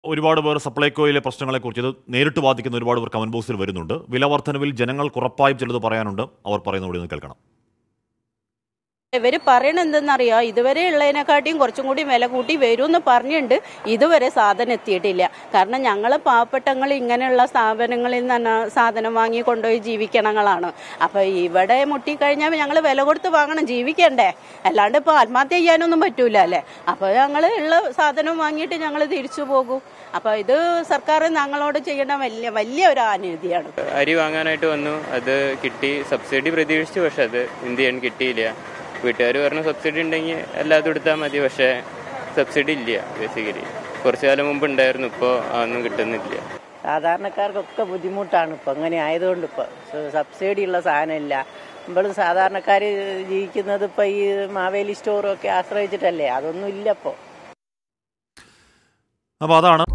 ഒരുപാട് പേർ സപ്ലൈകോയിലെ പ്രശ്നങ്ങളെക്കുറിച്ച് ഇത് നേരിട്ട് ബാധിക്കുന്ന ഒരുപാട് പേർ കമന്റ് ബോക്സിൽ വരുന്നുണ്ട് വില വർധനവിൽ ജനങ്ങൾക്ക് ഉറപ്പായും ചിലത് പറയാനുണ്ട് അവർ പറയുന്നത് കൂടി ഒന്ന് കേൾക്കണം ഇവര് പറയണ എന്തെന്നറിയോ ഇതുവരെ ഉള്ളതിനെക്കാട്ടിയും കുറച്ചും കൂടി വില കൂട്ടി വരുമെന്ന് പറഞ്ഞിട്ടുണ്ട് ഇതുവരെ സാധനം എത്തിയിട്ടില്ല കാരണം ഞങ്ങൾ പാവപ്പെട്ടങ്ങൾ ഇങ്ങനെയുള്ള സ്ഥാപനങ്ങളിൽ നിന്ന് സാധനം വാങ്ങി കൊണ്ടുപോയി ജീവിക്കണങ്ങളാണ് അപ്പൊ ഇവിടെ മുട്ടിക്കഴിഞ്ഞാൽ ഞങ്ങൾ വില കൊടുത്ത് വാങ്ങണം ജീവിക്കണ്ടേ അല്ലാണ്ട് ഇപ്പൊ ആത്മഹത്യ ചെയ്യാനൊന്നും പറ്റൂല അല്ലേ അപ്പൊ ഞങ്ങൾ ഉള്ള സാധനം വാങ്ങിയിട്ട് ഞങ്ങൾ തിരിച്ചു പോകും അപ്പൊ ഇത് സർക്കാർ ഞങ്ങളോട് ചെയ്യേണ്ട വലിയ വലിയ ഒരു അനീതിയാണ് അരി വാങ്ങാനായിട്ട് വന്നു അത് കിട്ടി സബ്സിഡി പ്രതീക്ഷിച്ചു പക്ഷെ അത് എന്ത് ചെയ്യാൻ കിട്ടിയില്ല വീട്ടുകാർ പറഞ്ഞു സബ്സിഡി ഉണ്ടെങ്കിൽ എല്ലാതും എടുത്താൽ മതി പക്ഷേ സബ്സിഡി ഇല്ല ബേസിക്കലി കുറച്ചു കാലം മുമ്പ് ഉണ്ടായിരുന്നു ഇപ്പോൾ അതൊന്നും കിട്ടുന്നില്ല സാധാരണക്കാർക്കൊക്കെ ബുദ്ധിമുട്ടാണ് ഇപ്പം അങ്ങനെ ആയതുകൊണ്ട് ഇപ്പം സബ്സിഡി ഉള്ള സാധനമില്ല നമ്മളും സാധാരണക്കാർ ജീവിക്കുന്നത് ഇപ്പം ഈ മാവേലി സ്റ്റോറും ഒക്കെ ആശ്രയിച്ചിട്ടല്ലേ അതൊന്നും ഇല്ല ഇപ്പോൾ അപ്പോൾ അതാണ്